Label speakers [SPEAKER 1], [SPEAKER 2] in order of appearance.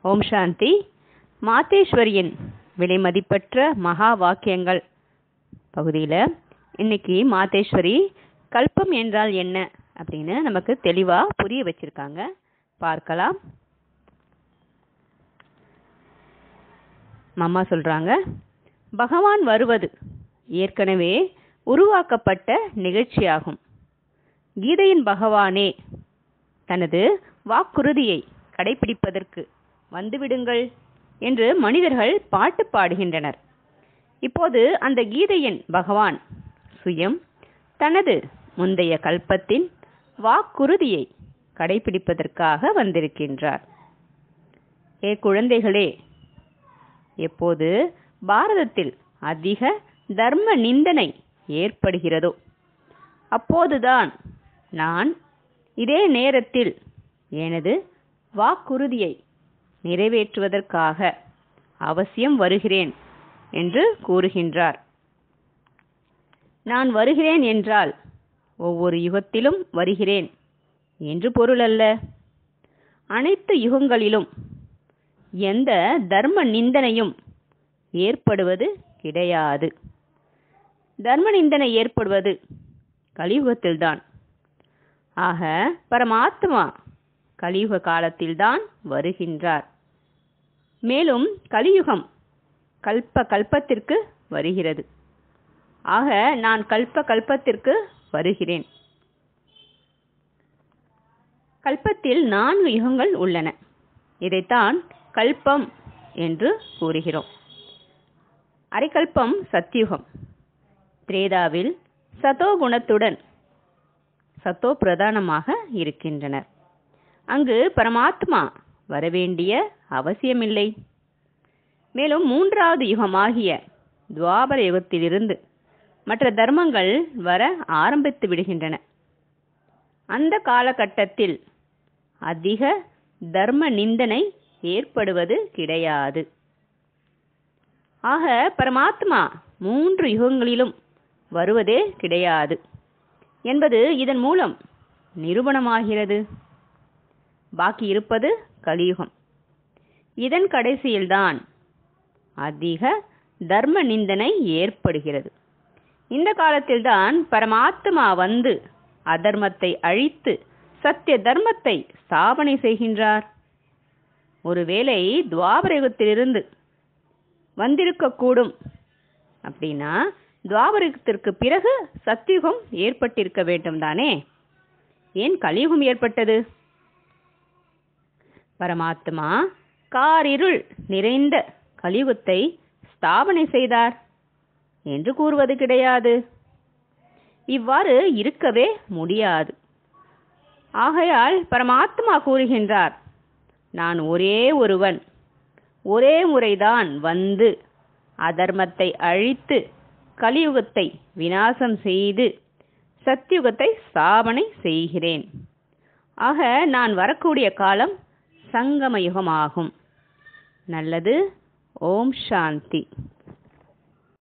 [SPEAKER 1] ஓம் சாந்தி மாத்தேஸ்வரியின் விலைமதிப்பற்ற மகா வாக்கியங்கள் பகுதியில் இன்னைக்கு மாத்தேஸ்வரி கல்பம் என்றால் என்ன அப்படின்னு நமக்கு தெளிவாக புரிய வச்சிருக்காங்க பார்க்கலாம் மம்மா சொல்றாங்க பகவான் வருவது ஏற்கனவே உருவாக்கப்பட்ட நிகழ்ச்சியாகும் கீதையின் பகவானே தனது வாக்குறுதியை கடைபிடிப்பதற்கு வந்துவிடுங்கள் என்று மனிதர்கள் பாட்டு பாடுகின்றனர் இப்போது அந்த கீதையின் பகவான் சுயம் தனது முந்தைய கல்பத்தின் வாக்குறுதியை கடைபிடிப்பதற்காக வந்திருக்கின்றார் ஏ குழந்தைகளே எப்போது பாரதத்தில் அதிக தர்ம நிந்தனை ஏற்படுகிறதோ அப்போதுதான் நான் இதே நேரத்தில் எனது வாக்குறுதியை நிறைவேற்றுவதற்காக அவசியம் வருகிறேன் என்று கூறுகின்றார் நான் வருகிறேன் என்றால் ஒவ்வொரு யுகத்திலும் வருகிறேன் என்று பொருள் அல்ல அனைத்து யுகங்களிலும் எந்த தர்ம நிந்தனையும் ஏற்படுவது கிடையாது தர்ம நிந்தனை ஏற்படுவது கலியுகத்தில்தான் ஆக பரமாத்மா கலியுக காலத்தில்தான் வருகின்றார் மேலும் கலியுகம் கல்ப கல்பத்திற்கு வருகிறது ஆக நான் கல்ப கல்பத்திற்கு வருகிறேன் கல்பத்தில் நான்கு யுகங்கள் உள்ளன இதைத்தான் கல்பம் என்று கூறுகிறோம் அரைக்கல்பம் சத்யுகம் திரேதாவில் சதோ குணத்துடன் சத்தோ பிரதானமாக இருக்கின்றனர் அங்கு பரமாத்மா வரவேண்டிய அவசியமில்லை மேலும் மூன்றாவது யுகமாகிய துவாபர யுகத்திலிருந்து மற்ற தர்மங்கள் வர ஆரம்பித்து விடுகின்றன அந்த காலகட்டத்தில் அதிக தர்ம நிந்தனை ஏற்படுவது கிடையாது ஆக பரமாத்மா மூன்று யுகங்களிலும் வருவதே கிடையாது என்பது இதன் மூலம் நிரூபணமாகிறது பாக்கி இருப்பது கலியுகம் இதன் கடைசியில்தான் அதிக தர்ம நிந்தனை ஏற்படுகிறது இந்த காலத்தில்தான் பரமாத்மா வந்து அதர்மத்தை அழித்து சத்திய தர்மத்தை ஸ்தாபனை செய்கின்றார் ஒருவேளை துவாபரயுகத்திலிருந்து வந்திருக்கக்கூடும் அப்படின்னா துவாபரயுகத்திற்கு பிறகு சத்தியுகம் ஏற்பட்டிருக்க வேண்டும் தானே ஏன் கலியுகம் ஏற்பட்டது பரமாத்மா காரிருள் நிறைந்த கலியுகத்தை ஸ்தாபனை செய்தார் என்று கூறுவது கிடையாது இவ்வாறு இருக்கவே முடியாது ஆகையால் பரமாத்மா கூறுகின்றார் நான் ஒரே ஒருவன் ஒரே முறைதான் வந்து அதர்மத்தை அழித்து கலியுகத்தை வினாசம் செய்து சத்தியுகத்தை ஸ்தாபனை செய்கிறேன் ஆக நான் வரக்கூடிய காலம் சங்கம யுகமாகும் நல்லது ஓம் சாந்தி